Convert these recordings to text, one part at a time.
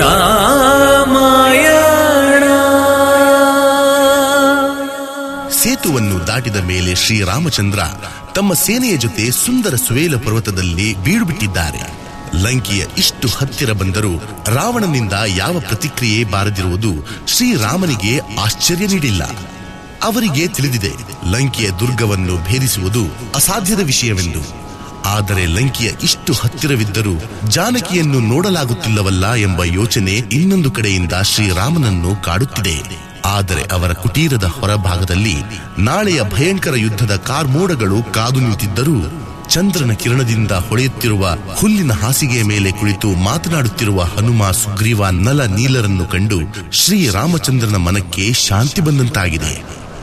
ಸೇತುವನ್ನು ದಾಟಿದ ಮೇಲೆ ಶ್ರೀರಾಮಚಂದ್ರ ತಮ್ಮ ಸೇನೆಯ ಜೊತೆ ಸುಂದರ ಸುವೇಲ ಪರ್ವತದಲ್ಲಿ ಬೀಡುಬಿಟ್ಟಿದ್ದಾರೆ ಲಂಕೆಯ ಇಷ್ಟು ಹತ್ತಿರ ಬಂದರೂ ರಾವಣನಿಂದ ಯಾವ ಪ್ರತಿಕ್ರಿಯೆ ಬಾರದಿರುವುದು ಶ್ರೀರಾಮನಿಗೆ ಆಶ್ಚರ್ಯ ನೀಡಿಲ್ಲ ಅವರಿಗೆ ತಿಳಿದಿದೆ ಲಂಕೆಯ ದುರ್ಗವನ್ನು ಭೇದಿಸುವುದು ಅಸಾಧ್ಯದ ವಿಷಯವೆಂದು ಆದರೆ ಲಂಕೆಯ ಇಷ್ಟು ಹತ್ತಿರವಿದ್ದರೂ ಜಾನಕಿಯನ್ನು ನೋಡಲಾಗುತ್ತಿಲ್ಲವಲ್ಲ ಎಂಬ ಯೋಚನೆ ಇನ್ನೊಂದು ಕಡೆಯಿಂದ ಶ್ರೀರಾಮನನ್ನು ಕಾಡುತ್ತಿದೆ ಆದರೆ ಅವರ ಕುಟೀರದ ಹೊರಭಾಗದಲ್ಲಿ ನಾಳೆಯ ಭಯಂಕರ ಯುದ್ಧದ ಕಾರ್ಮೋಡಗಳು ಕಾದು ನಿಂತಿದ್ದರೂ ಚಂದ್ರನ ಕಿರಣದಿಂದ ಹೊಳೆಯುತ್ತಿರುವ ಹುಲ್ಲಿನ ಹಾಸಿಗೆಯ ಮೇಲೆ ಕುಳಿತು ಮಾತನಾಡುತ್ತಿರುವ ಹನುಮ ಸುಗ್ರೀವ ನಲ ನೀಲರನ್ನು ಕಂಡು ಶ್ರೀರಾಮಚಂದ್ರನ ಮನಕ್ಕೆ ಶಾಂತಿ ಬಂದಂತಾಗಿದೆ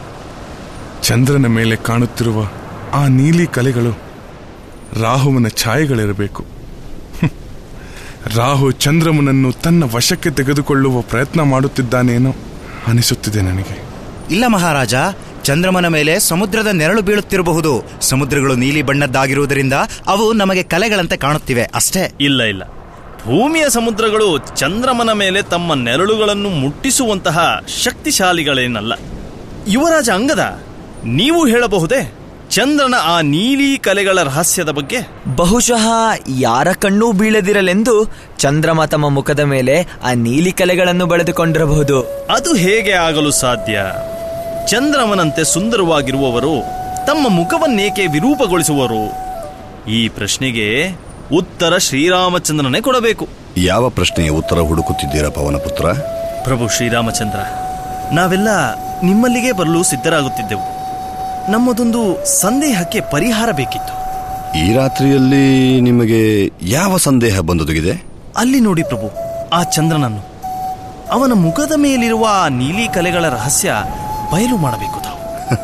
ಚಂದ್ರನ ಮೇಲೆ ಕಾಣುತ್ತಿರುವ ಆ ನೀಲಿ ಕಲೆಗಳು ರಾಹುವನ ಛಾಯೆಗಳಿರಬೇಕು ಹ್ಮ್. ರಾಹು ಚಂದ್ರಮನನ್ನು ತನ್ನ ವಶಕ್ಕೆ ತೆಗೆದುಕೊಳ್ಳುವ ಪ್ರಯತ್ನ ಮಾಡುತ್ತಿದ್ದಾನೇನೋ ಅನಿಸುತ್ತಿದೆ ನನಗೆ ಇಲ್ಲ ಮಹಾರಾಜ ಚಂದ್ರಮನ ಮೇಲೆ ಸಮುದ್ರದ ನೆರಳು ಬೀಳುತ್ತಿರಬಹುದು ಸಮುದ್ರಗಳು ನೀಲಿ ಬಣ್ಣದ್ದಾಗಿರುವುದರಿಂದ ಅವು ನಮಗೆ ಕಲೆಗಳಂತೆ ಕಾಣುತ್ತಿವೆ ಅಷ್ಟೇ ಇಲ್ಲ ಇಲ್ಲ ಭೂಮಿಯ ಸಮುದ್ರಗಳು ಚಂದ್ರಮನ ಮೇಲೆ ತಮ್ಮ ನೆರಳುಗಳನ್ನು ಮುಟ್ಟಿಸುವಂತಹ ಶಕ್ತಿಶಾಲಿಗಳೇನಲ್ಲ ಯುವರಾಜ ಅಂಗದ ನೀವು ಹೇಳಬಹುದೇ ಚಂದ್ರನ ಆ ನೀಲಿ ಕಲೆಗಳ ರಹಸ್ಯದ ಬಗ್ಗೆ ಬಹುಶಃ ಯಾರ ಕಣ್ಣೂ ಬೀಳದಿರಲೆಂದು ಚಂದ್ರಮ ತಮ್ಮ ಮುಖದ ಮೇಲೆ ಆ ನೀಲಿ ಕಲೆಗಳನ್ನು ಬಳೆದುಕೊಂಡಿರಬಹುದು ಅದು ಹೇಗೆ ಆಗಲು ಸಾಧ್ಯ ಚಂದ್ರಮನಂತೆ ಸುಂದರವಾಗಿರುವವರು ತಮ್ಮ ಮುಖವನ್ನೇಕೆ ವಿರೂಪಗೊಳಿಸುವರು ಈ ಪ್ರಶ್ನೆಗೆ ಉತ್ತರ ಶ್ರೀರಾಮಚಂದ್ರನೇ ಕೊಡಬೇಕು ಯಾವ ಪ್ರಶ್ನೆಯ ಉತ್ತರ ಹುಡುಕುತ್ತಿದ್ದೀರಾ ಪವನಪುತ್ರ ಪ್ರಭು ಶ್ರೀರಾಮಚಂದ್ರ ನಾವೆಲ್ಲ ನಿಮ್ಮಲ್ಲಿಗೆ ಬರಲು ಸಿದ್ಧರಾಗುತ್ತಿದ್ದೆವು ನಮ್ಮದೊಂದು ಸಂದೇಹಕ್ಕೆ ಪರಿಹಾರ ಬೇಕಿತ್ತು ಈ ರಾತ್ರಿಯಲ್ಲಿ ನಿಮಗೆ ಯಾವ ಸಂದೇಹ ಬಂದೊದಗಿದೆ ಅಲ್ಲಿ ನೋಡಿ ಪ್ರಭು ಆ ಚಂದ್ರನನ್ನು ಅವನ ಮುಖದ ಮೇಲಿರುವ ಆ ನೀಲಿ ಕಲೆಗಳ ರಹಸ್ಯ ಬಯಲು ಮಾಡಬೇಕು ತಾವು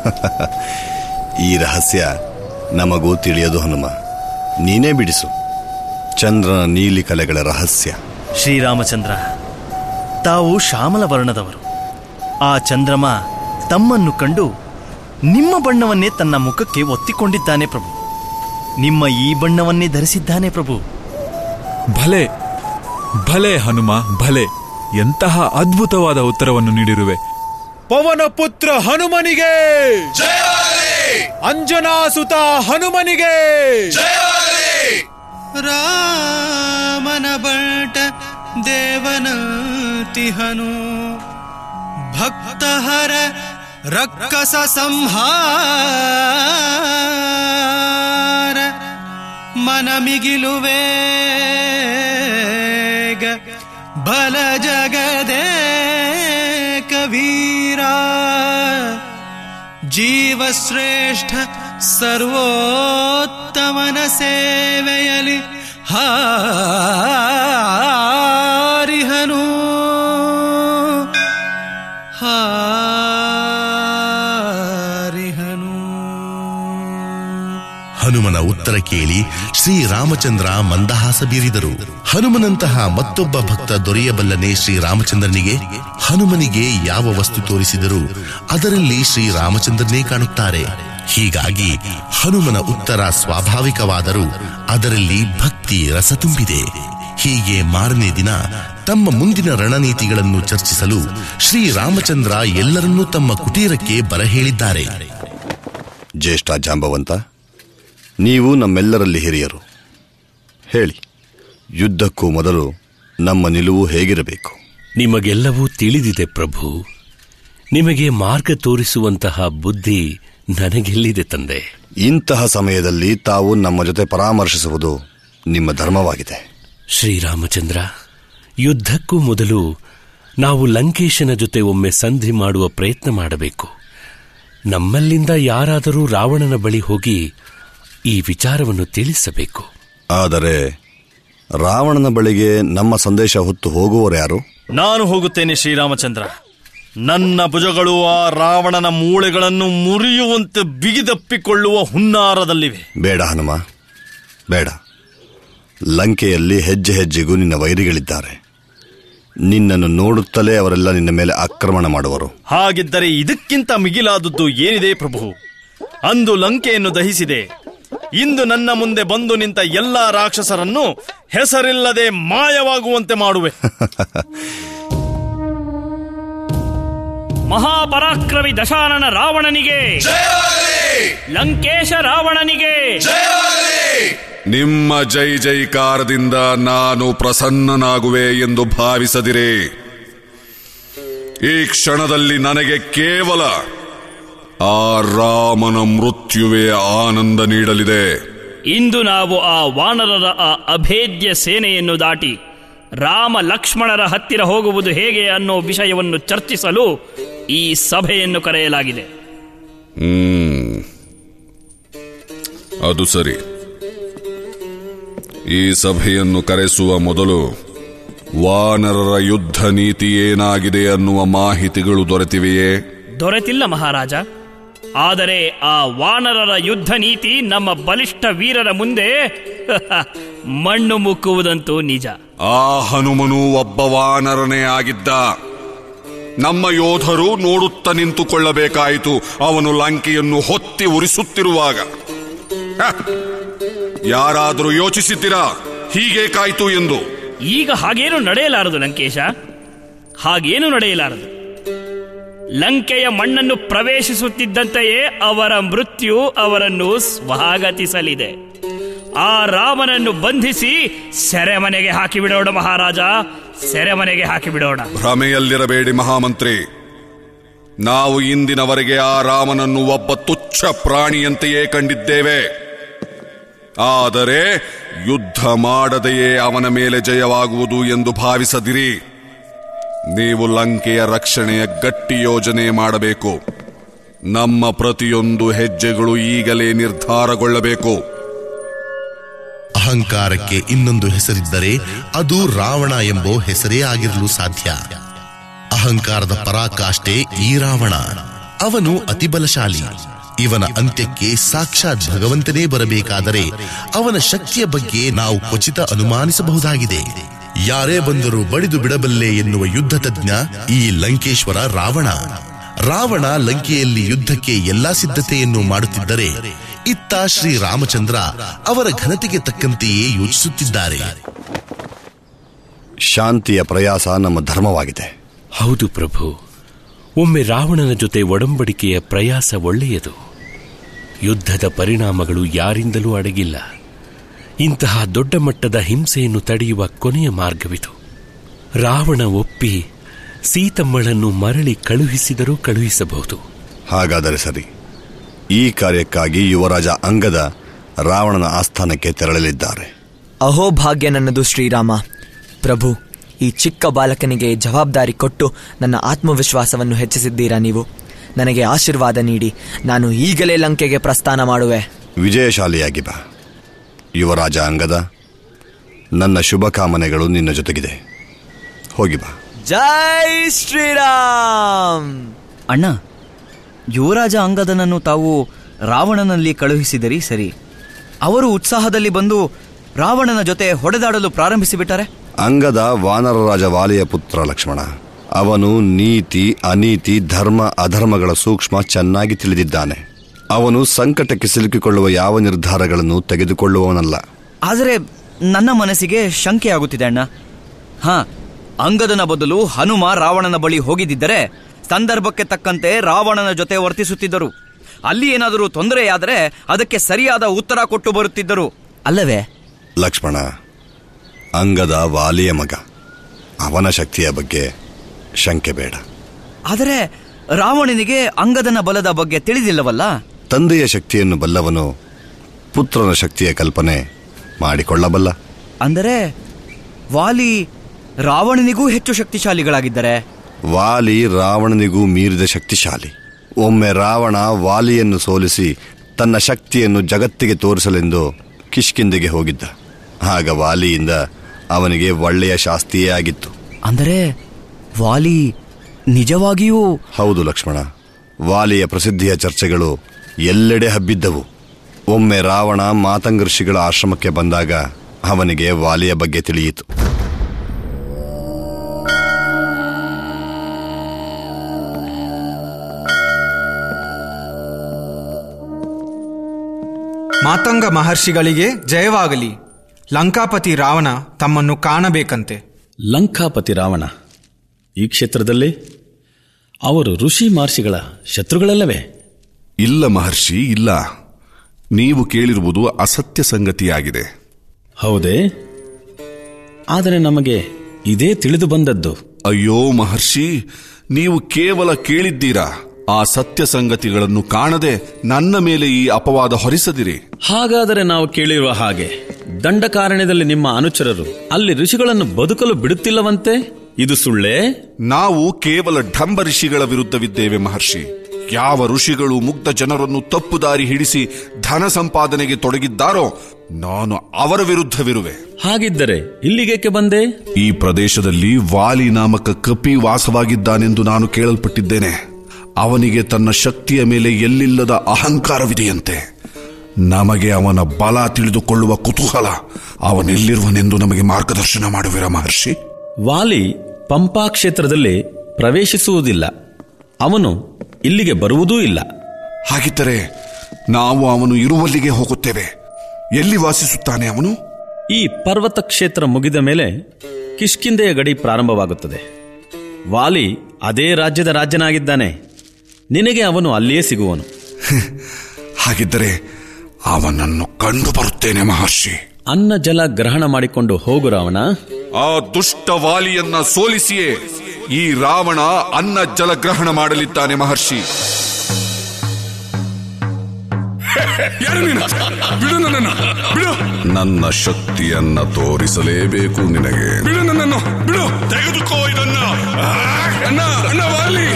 ಈ ರಹಸ್ಯ ನಮಗೂ ತಿಳಿಯದು ಹನುಮ ನೀನೇ ಬಿಡಿಸು ಚಂದ್ರನ ನೀಲಿ ಕಲೆಗಳ ರಹಸ್ಯ ಶ್ರೀರಾಮಚಂದ್ರ ತಾವು ಶ್ಯಾಮಲ ವರ್ಣದವರು ಆ ಚಂದ್ರಮ ತಮ್ಮನ್ನು ಕಂಡು ನಿಮ್ಮ ಬಣ್ಣವನ್ನೇ ತನ್ನ ಮುಖಕ್ಕೆ ಒತ್ತಿಕೊಂಡಿದ್ದಾನೆ ಪ್ರಭು ನಿಮ್ಮ ಈ ಬಣ್ಣವನ್ನೇ ಧರಿಸಿದ್ದಾನೆ ಪ್ರಭು ಭಲೆ ಭಲೆ ಹನುಮ ಭಲೆ ಎಂತಹ ಅದ್ಭುತವಾದ ಉತ್ತರವನ್ನು ನೀಡಿರುವೆ ಪವನ ಪುತ್ರ ಹನುಮನಿಗೆ ಅಂಜನಾಸುತ ಹನುಮನಿಗೆ ರಾಮನ ಬಟ ದೇವನತಿಹನು ಭಕ್ತಹರ ರಕ್ಕಸ ಸಂಹಾರ ಮನ ಮಿಗಿಲುವೆ ಬಲ ಜಗದೇ ಕವೀರ ಜೀವಶ್ರೇಷ್ಠ ಸರ್ವೋತ್ತಮನ ಸೇವೆಯಲಿ ಹಾರಿಹನು ಹಾರಿಹನು ಹನುಮನ ಉತ್ತರ ಕೇಳಿ ಶ್ರೀರಾಮಚಂದ್ರ ಮಂದಹಾಸ ಬೀರಿದರು ಹನುಮನಂತಹ ಮತ್ತೊಬ್ಬ ಭಕ್ತ ದೊರೆಯಬಲ್ಲನೆ ಶ್ರೀರಾಮಚಂದ್ರನಿಗೆ ಹನುಮನಿಗೆ ಯಾವ ವಸ್ತು ತೋರಿಸಿದರೂ ಅದರಲ್ಲಿ ಶ್ರೀರಾಮಚಂದ್ರನೇ ಕಾಣುತ್ತಾರೆ ಹೀಗಾಗಿ ಹನುಮನ ಉತ್ತರ ಸ್ವಾಭಾವಿಕವಾದರೂ ಅದರಲ್ಲಿ ಭಕ್ತಿ ರಸ ತುಂಬಿದೆ ಹೀಗೆ ಮಾರನೇ ದಿನ ತಮ್ಮ ಮುಂದಿನ ರಣನೀತಿಗಳನ್ನು ಚರ್ಚಿಸಲು ಶ್ರೀರಾಮಚಂದ್ರ ಎಲ್ಲರನ್ನೂ ತಮ್ಮ ಕುಟೀರಕ್ಕೆ ಬರಹೇಳಿದ್ದಾರೆ ಜ್ಯೇಷ್ಠ ಜಾಂಬವಂತ ನೀವು ನಮ್ಮೆಲ್ಲರಲ್ಲಿ ಹಿರಿಯರು ಹೇಳಿ ಯುದ್ಧಕ್ಕೂ ಮೊದಲು ನಮ್ಮ ನಿಲುವು ಹೇಗಿರಬೇಕು ನಿಮಗೆಲ್ಲವೂ ತಿಳಿದಿದೆ ಪ್ರಭು ನಿಮಗೆ ಮಾರ್ಗ ತೋರಿಸುವಂತಹ ಬುದ್ಧಿ ನನಗೆಲ್ಲಿದೆ ತಂದೆ ಇಂತಹ ಸಮಯದಲ್ಲಿ ತಾವು ನಮ್ಮ ಜೊತೆ ಪರಾಮರ್ಶಿಸುವುದು ನಿಮ್ಮ ಧರ್ಮವಾಗಿದೆ ಶ್ರೀರಾಮಚಂದ್ರ ಯುದ್ಧಕ್ಕೂ ಮೊದಲು ನಾವು ಲಂಕೇಶನ ಜೊತೆ ಒಮ್ಮೆ ಸಂಧಿ ಮಾಡುವ ಪ್ರಯತ್ನ ಮಾಡಬೇಕು ನಮ್ಮಲ್ಲಿಂದ ಯಾರಾದರೂ ರಾವಣನ ಬಳಿ ಹೋಗಿ ಈ ವಿಚಾರವನ್ನು ತಿಳಿಸಬೇಕು ಆದರೆ ರಾವಣನ ಬಳಿಗೆ ನಮ್ಮ ಸಂದೇಶ ಹೊತ್ತು ಹೋಗುವವರು ಯಾರು ನಾನು ಹೋಗುತ್ತೇನೆ ಶ್ರೀರಾಮಚಂದ್ರ ನನ್ನ ಭುಜಗಳು ಆ ರಾವಣನ ಮೂಳೆಗಳನ್ನು ಮುರಿಯುವಂತೆ ಬಿಗಿದಪ್ಪಿಕೊಳ್ಳುವ ಹುನ್ನಾರದಲ್ಲಿವೆ ಬೇಡ ಹನುಮ ಬೇಡ ಲಂಕೆಯಲ್ಲಿ ಹೆಜ್ಜೆ ಹೆಜ್ಜೆಗೂ ನಿನ್ನ ವೈರಿಗಳಿದ್ದಾರೆ ನಿನ್ನನ್ನು ನೋಡುತ್ತಲೇ ಅವರೆಲ್ಲ ನಿನ್ನ ಮೇಲೆ ಆಕ್ರಮಣ ಮಾಡುವರು ಹಾಗಿದ್ದರೆ ಇದಕ್ಕಿಂತ ಮಿಗಿಲಾದದ್ದು ಏನಿದೆ ಪ್ರಭು ಅಂದು ಲಂಕೆಯನ್ನು ದಹಿಸಿದೆ ಇಂದು ನನ್ನ ಮುಂದೆ ಬಂದು ನಿಂತ ಎಲ್ಲಾ ರಾಕ್ಷಸರನ್ನು ಹೆಸರಿಲ್ಲದೆ ಮಾಯವಾಗುವಂತೆ ಮಾಡುವೆ ಮಹಾಪರಾಕ್ರಮಿ ದಶಾನನ ರಾವಣನಿಗೆ ಲಂಕೇಶ ರಾವಣನಿಗೆ ನಿಮ್ಮ ಜೈ ಜೈಕಾರದಿಂದ ನಾನು ಪ್ರಸನ್ನನಾಗುವೆ ಎಂದು ಭಾವಿಸದಿರಿ ಈ ಕ್ಷಣದಲ್ಲಿ ನನಗೆ ಕೇವಲ ಆ ರಾಮನ ಮೃತ್ಯುವೇ ಆನಂದ ನೀಡಲಿದೆ ಇಂದು ನಾವು ಆ ವಾನರರ ಆ ಅಭೇದ್ಯ ಸೇನೆಯನ್ನು ದಾಟಿ ರಾಮ ಲಕ್ಷ್ಮಣರ ಹತ್ತಿರ ಹೋಗುವುದು ಹೇಗೆ ಅನ್ನೋ ವಿಷಯವನ್ನು ಚರ್ಚಿಸಲು ಈ ಸಭೆಯನ್ನು ಕರೆಯಲಾಗಿದೆ ಹ್ಮ್ ಅದು ಸರಿ ಈ ಸಭೆಯನ್ನು ಕರೆಸುವ ಮೊದಲು ವಾನರರ ಯುದ್ಧ ನೀತಿ ಏನಾಗಿದೆ ಅನ್ನುವ ಮಾಹಿತಿಗಳು ದೊರೆತಿವೆಯೇ ದೊರೆತಿಲ್ಲ ಮಹಾರಾಜ ಆದರೆ ಆ ವಾನರರ ಯುದ್ಧ ನೀತಿ ನಮ್ಮ ಬಲಿಷ್ಠ ವೀರರ ಮುಂದೆ ಮಣ್ಣು ಮುಕ್ಕುವುದಂತೂ ನಿಜ ಆ ಹನುಮನು ಒಬ್ಬ ವಾನರನೇ ಆಗಿದ್ದ ನಮ್ಮ ಯೋಧರು ನೋಡುತ್ತ ನಿಂತುಕೊಳ್ಳಬೇಕಾಯಿತು ಅವನು ಲಂಕೆಯನ್ನು ಹೊತ್ತಿ ಉರಿಸುತ್ತಿರುವಾಗ ಹ! ಯಾರಾದರೂ ಯೋಚಿಸಿದ್ದೀರಾ ಹೀಗೆ ಕಾಯ್ತು ಎಂದು ಈಗ ಹಾಗೇನು ನಡೆಯಲಾರದು ಲಂಕೇಶ ಹಾಗೇನು ನಡೆಯಲಾರದು ಲಂಕೆಯ ಮಣ್ಣನ್ನು ಪ್ರವೇಶಿಸುತ್ತಿದ್ದಂತೆಯೇ ಅವರ ಮೃತ್ಯು ಅವರನ್ನು ಸ್ವಾಗತಿಸಲಿದೆ ಆ ರಾಮನನ್ನು ಬಂಧಿಸಿ ಸೆರೆಮನೆಗೆ ಹಾಕಿಬಿಡೋಣ ಮಹಾರಾಜ ಸೆರೆಮನೆಗೆ ಹಾಕಿಬಿಡೋಣ ಭ್ರಮೆಯಲ್ಲಿರಬೇಡಿ ಮಹಾಮಂತ್ರಿ ನಾವು ಇಂದಿನವರೆಗೆ ಆ ರಾಮನನ್ನು ಒಬ್ಬ ತುಚ್ಛ ಪ್ರಾಣಿಯಂತೆಯೇ ಕಂಡಿದ್ದೇವೆ ಆದರೆ ಯುದ್ಧ ಮಾಡದೆಯೇ ಅವನ ಮೇಲೆ ಜಯವಾಗುವುದು ಎಂದು ಭಾವಿಸದಿರಿ ನೀವು ಲಂಕೆಯ ರಕ್ಷಣೆಯ ಗಟ್ಟಿ ಯೋಜನೆ ಮಾಡಬೇಕು ನಮ್ಮ ಪ್ರತಿಯೊಂದು ಹೆಜ್ಜೆಗಳು ಈಗಲೇ ನಿರ್ಧಾರಗೊಳ್ಳಬೇಕು ಅಹಂಕಾರಕ್ಕೆ ಇನ್ನೊಂದು ಹೆಸರಿದ್ದರೆ ಅದು ರಾವಣ ಎಂಬೋ ಹೆಸರೇ ಆಗಿರಲು ಸಾಧ್ಯ ಅಹಂಕಾರದ ಪರಾಕಾಷ್ಠೆ ಈ ರಾವಣ ಅವನು ಅತಿ ಬಲಶಾಲಿ ಇವನ ಅಂತ್ಯಕ್ಕೆ ಸಾಕ್ಷಾತ್ ಭಗವಂತನೇ ಬರಬೇಕಾದರೆ ಅವನ ಶಕ್ತಿಯ ಬಗ್ಗೆ ನಾವು ಖಚಿತ ಅನುಮಾನಿಸಬಹುದಾಗಿದೆ ಯಾರೇ ಬಂದರೂ ಬಡಿದು ಬಿಡಬಲ್ಲೆ ಎನ್ನುವ ಯುದ್ಧ ತಜ್ಞ ಈ ಲಂಕೇಶ್ವರ ರಾವಣ ರಾವಣ ಲಂಕೆಯಲ್ಲಿ ಯುದ್ಧಕ್ಕೆ ಎಲ್ಲಾ ಸಿದ್ಧತೆಯನ್ನು ಮಾಡುತ್ತಿದ್ದರೆ ಇತ್ತ ಶ್ರೀ ರಾಮಚಂದ್ರ ಅವರ ಘನತೆಗೆ ತಕ್ಕಂತೆಯೇ ಯೋಚಿಸುತ್ತಿದ್ದಾರೆ ಶಾಂತಿಯ ಪ್ರಯಾಸ ನಮ್ಮ ಧರ್ಮವಾಗಿದೆ ಹೌದು ಪ್ರಭು ಒಮ್ಮೆ ರಾವಣನ ಜೊತೆ ಒಡಂಬಡಿಕೆಯ ಪ್ರಯಾಸ ಒಳ್ಳೆಯದು ಯುದ್ಧದ ಪರಿಣಾಮಗಳು ಯಾರಿಂದಲೂ ಅಡಗಿಲ್ಲ ಇಂತಹ ದೊಡ್ಡ ಮಟ್ಟದ ಹಿಂಸೆಯನ್ನು ತಡೆಯುವ ಕೊನೆಯ ಮಾರ್ಗವಿದು ರಾವಣ ಒಪ್ಪಿ ಸೀತಮ್ಮಳನ್ನು ಮರಳಿ ಕಳುಹಿಸಿದರೂ ಕಳುಹಿಸಬಹುದು ಹಾಗಾದರೆ ಸರಿ ಈ ಕಾರ್ಯಕ್ಕಾಗಿ ಯುವರಾಜ ಅಂಗದ ರಾವಣನ ಆಸ್ಥಾನಕ್ಕೆ ತೆರಳಲಿದ್ದಾರೆ ಅಹೋಭಾಗ್ಯ ನನ್ನದು ಶ್ರೀರಾಮ ಪ್ರಭು ಈ ಚಿಕ್ಕ ಬಾಲಕನಿಗೆ ಜವಾಬ್ದಾರಿ ಕೊಟ್ಟು ನನ್ನ ಆತ್ಮವಿಶ್ವಾಸವನ್ನು ಹೆಚ್ಚಿಸಿದ್ದೀರಾ ನೀವು ನನಗೆ ಆಶೀರ್ವಾದ ನೀಡಿ ನಾನು ಈಗಲೇ ಲಂಕೆಗೆ ಪ್ರಸ್ಥಾನ ಮಾಡುವೆ ವಿಜಯಶಾಲಿಯಾಗಿ ಬಾ ಯುವರಾಜ ಅಂಗದ ನನ್ನ ಶುಭಕಾಮನೆಗಳು ನಿನ್ನ ಜೊತೆಗಿದೆ ಹೋಗಿ ಬಾ ಜೈ ಶ್ರೀರಾಮ್ ಅಣ್ಣ ಯುವರಾಜ ಅಂಗದನನ್ನು ತಾವು ರಾವಣನಲ್ಲಿ ಕಳುಹಿಸಿದರಿ ಸರಿ ಅವರು ಉತ್ಸಾಹದಲ್ಲಿ ಬಂದು ರಾವಣನ ಜೊತೆ ಹೊಡೆದಾಡಲು ಪ್ರಾರಂಭಿಸಿಬಿಟ್ಟರೆ ಅಂಗದ ವಾನರರಾಜ ವಾಲಿಯ ಪುತ್ರ ಲಕ್ಷ್ಮಣ ಅವನು ನೀತಿ ಅನೀತಿ ಧರ್ಮ ಅಧರ್ಮಗಳ ಸೂಕ್ಷ್ಮ ಚೆನ್ನಾಗಿ ತಿಳಿದಿದ್ದಾನೆ ಅವನು ಸಂಕಟಕ್ಕೆ ಸಿಲುಕಿಕೊಳ್ಳುವ ಯಾವ ನಿರ್ಧಾರಗಳನ್ನು ತೆಗೆದುಕೊಳ್ಳುವವನಲ್ಲ ಆದರೆ ನನ್ನ ಮನಸ್ಸಿಗೆ ಶಂಕೆ ಆಗುತ್ತಿದೆ ಅಣ್ಣ ಹಾ ಅಂಗದನ ಬದಲು ಹನುಮ ರಾವಣನ ಬಳಿ ಹೋಗಿದ್ದರೆ ಸಂದರ್ಭಕ್ಕೆ ತಕ್ಕಂತೆ ರಾವಣನ ಜೊತೆ ವರ್ತಿಸುತ್ತಿದ್ದರು ಅಲ್ಲಿ ಏನಾದರೂ ತೊಂದರೆಯಾದರೆ ಅದಕ್ಕೆ ಸರಿಯಾದ ಉತ್ತರ ಕೊಟ್ಟು ಬರುತ್ತಿದ್ದರು ಅಲ್ಲವೇ ಲಕ್ಷ್ಮಣ ಅಂಗದ ವಾಲಿಯ ಮಗ ಅವನ ಶಕ್ತಿಯ ಬಗ್ಗೆ ಶಂಕೆ ಬೇಡ ಆದರೆ ರಾವಣನಿಗೆ ಅಂಗದನ ಬಲದ ಬಗ್ಗೆ ತಿಳಿದಿಲ್ಲವಲ್ಲ ತಂದೆಯ ಶಕ್ತಿಯನ್ನು ಬಲ್ಲವನು ಪುತ್ರನ ಶಕ್ತಿಯ ಕಲ್ಪನೆ ಮಾಡಿಕೊಳ್ಳಬಲ್ಲ ಅಂದರೆ ವಾಲಿ ರಾವಣನಿಗೂ ಹೆಚ್ಚು ಶಕ್ತಿಶಾಲಿಗಳಾಗಿದ್ದರೆ ವಾಲಿ ರಾವಣನಿಗೂ ಮೀರಿದ ಶಕ್ತಿಶಾಲಿ ಒಮ್ಮೆ ರಾವಣ ವಾಲಿಯನ್ನು ಸೋಲಿಸಿ ತನ್ನ ಶಕ್ತಿಯನ್ನು ಜಗತ್ತಿಗೆ ತೋರಿಸಲೆಂದು ಕಿಷ್ಕಿಂದೆಗೆ ಹೋಗಿದ್ದ ಆಗ ವಾಲಿಯಿಂದ ಅವನಿಗೆ ಒಳ್ಳೆಯ ಶಾಸ್ತಿಯೇ ಆಗಿತ್ತು ಅಂದರೆ ವಾಲಿ ನಿಜವಾಗಿಯೂ ಹೌದು ಲಕ್ಷ್ಮಣ ವಾಲಿಯ ಪ್ರಸಿದ್ಧಿಯ ಚರ್ಚೆಗಳು ಎಲ್ಲೆಡೆ ಹಬ್ಬಿದ್ದವು ಒಮ್ಮೆ ರಾವಣ ಮಾತಂಗ ಋಷಿಗಳ ಆಶ್ರಮಕ್ಕೆ ಬಂದಾಗ ಅವನಿಗೆ ವಾಲಿಯ ಬಗ್ಗೆ ತಿಳಿಯಿತು ಮಾತಂಗ ಮಹರ್ಷಿಗಳಿಗೆ ಜಯವಾಗಲಿ ಲಂಕಾಪತಿ ರಾವಣ ತಮ್ಮನ್ನು ಕಾಣಬೇಕಂತೆ ಲಂಕಾಪತಿ ರಾವಣ ಈ ಕ್ಷೇತ್ರದಲ್ಲಿ ಅವರು ಋಷಿ ಮಹರ್ಷಿಗಳ ಶತ್ರುಗಳಲ್ಲವೇ ಇಲ್ಲ ಮಹರ್ಷಿ ಇಲ್ಲ ನೀವು ಕೇಳಿರುವುದು ಅಸತ್ಯ ಸಂಗತಿಯಾಗಿದೆ ಹೌದೇ ಆದರೆ ನಮಗೆ ಇದೇ ತಿಳಿದು ಬಂದದ್ದು ಅಯ್ಯೋ ಮಹರ್ಷಿ ನೀವು ಕೇವಲ ಕೇಳಿದ್ದೀರಾ ಆ ಸತ್ಯ ಸಂಗತಿಗಳನ್ನು ಕಾಣದೆ ನನ್ನ ಮೇಲೆ ಈ ಅಪವಾದ ಹೊರಿಸದಿರಿ ಹಾಗಾದರೆ ನಾವು ಕೇಳಿರುವ ಹಾಗೆ ದಂಡಕಾರಣ್ಯದಲ್ಲಿ ನಿಮ್ಮ ಅನುಚರರು ಅಲ್ಲಿ ಋಷಿಗಳನ್ನು ಬದುಕಲು ಬಿಡುತ್ತಿಲ್ಲವಂತೆ ಇದು ಸುಳ್ಳೇ ನಾವು ಕೇವಲ ಢಂಬ ಋಷಿಗಳ ವಿರುದ್ಧವಿದ್ದೇವೆ ಮಹರ್ಷಿ ಯಾವ ಋಷಿಗಳು ಮುಗ್ಧ ಜನರನ್ನು ತಪ್ಪು ದಾರಿ ಹಿಡಿಸಿ ಧನ ಸಂಪಾದನೆಗೆ ತೊಡಗಿದ್ದಾರೋ ನಾನು ಅವರ ವಿರುದ್ಧವಿರುವೆ ಹಾಗಿದ್ದರೆ ಇಲ್ಲಿಗೇಕೆ ಬಂದೆ ಈ ಪ್ರದೇಶದಲ್ಲಿ ವಾಲಿ ನಾಮಕ ಕಪಿ ವಾಸವಾಗಿದ್ದಾನೆಂದು ನಾನು ಕೇಳಲ್ಪಟ್ಟಿದ್ದೇನೆ ಅವನಿಗೆ ತನ್ನ ಶಕ್ತಿಯ ಮೇಲೆ ಎಲ್ಲಿಲ್ಲದ ಅಹಂಕಾರವಿದೆಯಂತೆ ನಮಗೆ ಅವನ ಬಲ ತಿಳಿದುಕೊಳ್ಳುವ ಕುತೂಹಲ ಅವನೆಲ್ಲಿರುವನೆಂದು ನಮಗೆ ಮಾರ್ಗದರ್ಶನ ಮಾಡುವಿರ ಮಹರ್ಷಿ ವಾಲಿ ಪಂಪಾ ಕ್ಷೇತ್ರದಲ್ಲಿ ಪ್ರವೇಶಿಸುವುದಿಲ್ಲ ಅವನು ಇಲ್ಲಿಗೆ ಬರುವುದೂ ಇಲ್ಲ ಹಾಗಿದ್ದರೆ ನಾವು ಅವನು ಇರುವಲ್ಲಿಗೆ ಹೋಗುತ್ತೇವೆ ಎಲ್ಲಿ ವಾಸಿಸುತ್ತಾನೆ ಅವನು ಈ ಪರ್ವತ ಕ್ಷೇತ್ರ ಮುಗಿದ ಮೇಲೆ ಕಿಷ್ಕಿಂದೆಯ ಗಡಿ ಪ್ರಾರಂಭವಾಗುತ್ತದೆ ವಾಲಿ ಅದೇ ರಾಜ್ಯದ ರಾಜ್ಯನಾಗಿದ್ದಾನೆ ನಿನಗೆ ಅವನು ಅಲ್ಲಿಯೇ ಸಿಗುವನು ಹಾಗಿದ್ದರೆ ಅವನನ್ನು ಕಂಡು ಬರುತ್ತೇನೆ ಮಹರ್ಷಿ ಅನ್ನ ಜಲ ಗ್ರಹಣ ಮಾಡಿಕೊಂಡು ಹೋಗು ರಾವಣ ಆ ದುಷ್ಟ ವಾಲಿಯನ್ನ ಸೋಲಿಸಿಯೇ ಈ ರಾವಣ ಅನ್ನ ಜಲಗ್ರಹಣ ಮಾಡಲಿದ್ದಾನೆ ಮಹರ್ಷಿ ಬಿಡು ನನ್ನನ್ನು ಬಿಡು ನನ್ನ ಶಕ್ತಿಯನ್ನ ತೋರಿಸಲೇಬೇಕು ನಿನಗೆ ಬಿಡು ನನ್ನನ್ನು ಬಿಡು ತೆಗೆದುಕೋ ಇದನ್ನ ಆ, ಅಣ್ಣ ಅಣ್ಣ ವಾಲಿ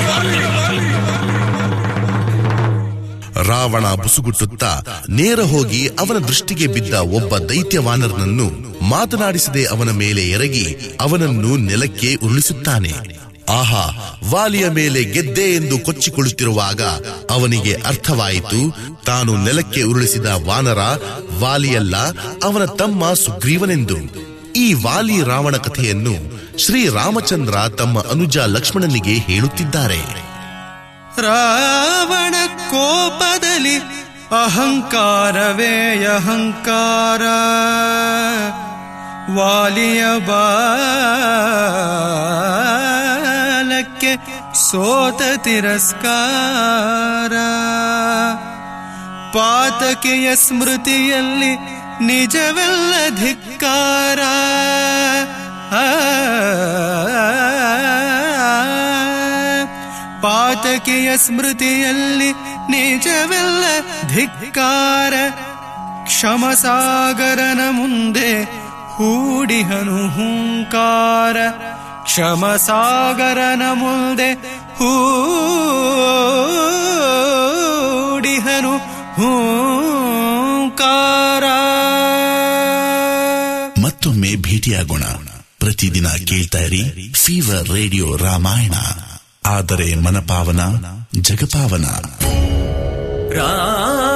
ರಾವಣ ಬುಸುಗುಟ್ಟುತ್ತಾ ನೇರ ಹೋಗಿ ಅವನ ದೃಷ್ಟಿಗೆ ಬಿದ್ದ ಒಬ್ಬ ದೈತ್ಯವಾನರನನ್ನು ಮಾತನಾಡಿಸದೆ ಅವನ ಮೇಲೆ ಎರಗಿ ಅವನನ್ನು ನೆಲಕ್ಕೆ ಉರುಳಿಸುತ್ತಾನೆ ಆಹಾ ವಾಲಿಯ ಮೇಲೆ ಗೆದ್ದೆ ಎಂದು ಕೊಚ್ಚಿಕೊಳ್ಳುತ್ತಿರುವಾಗ ಅವನಿಗೆ ಅರ್ಥವಾಯಿತು ತಾನು ನೆಲಕ್ಕೆ ಉರುಳಿಸಿದ ವಾನರ ವಾಲಿಯಲ್ಲ ಅವನ ತಮ್ಮ ಸುಗ್ರೀವನೆಂದು ಈ ವಾಲಿ ರಾವಣ ಕಥೆಯನ್ನು ಶ್ರೀ ರಾಮಚಂದ್ರ ತಮ್ಮ ಅನುಜ ಲಕ್ಷ್ಮಣನಿಗೆ ಹೇಳುತ್ತಿದ್ದಾರೆ ರಾವಣ ಕೋಪದಲ್ಲಿ ಅಹಂಕಾರವೇ ಅಹಂಕಾರ ವಾಲಿಯ ಬಾಲಕ್ಕೆ ಸೋತ ತಿರಸ್ಕಾರ ಪಾತಕೆಯ ಸ್ಮೃತಿಯಲ್ಲಿ ನಿಜವೆಲ್ಲ ಧಿಕ್ಕಾರ ಪಾತಕೆಯ ಸ್ಮೃತಿಯಲ್ಲಿ ನಿಜವೆಲ್ಲ ಧಿಕ್ಕಾರ ಕ್ಷಮಸಾಗರನ ಮುಂದೆ ಹೂಡಿಹನು ಹೂಂಕಾರ ಕ್ಷಮಸಾಗರನ ಮುಂದೆ ಹೂಡಿಹನು ಹೂಂಕಾರ ಮತ್ತೊಮ್ಮೆ ಭೇಟಿಯಾಗೋಣ ಪ್ರತಿದಿನ ಕೇಳ್ತಾ ಇರಿ ಫೀವರ್ ರೇಡಿಯೋ ರಾಮಾಯಣ ಆದರೆ ಮನಪಾವನ ಜಗಪಾವನ ರಾಮ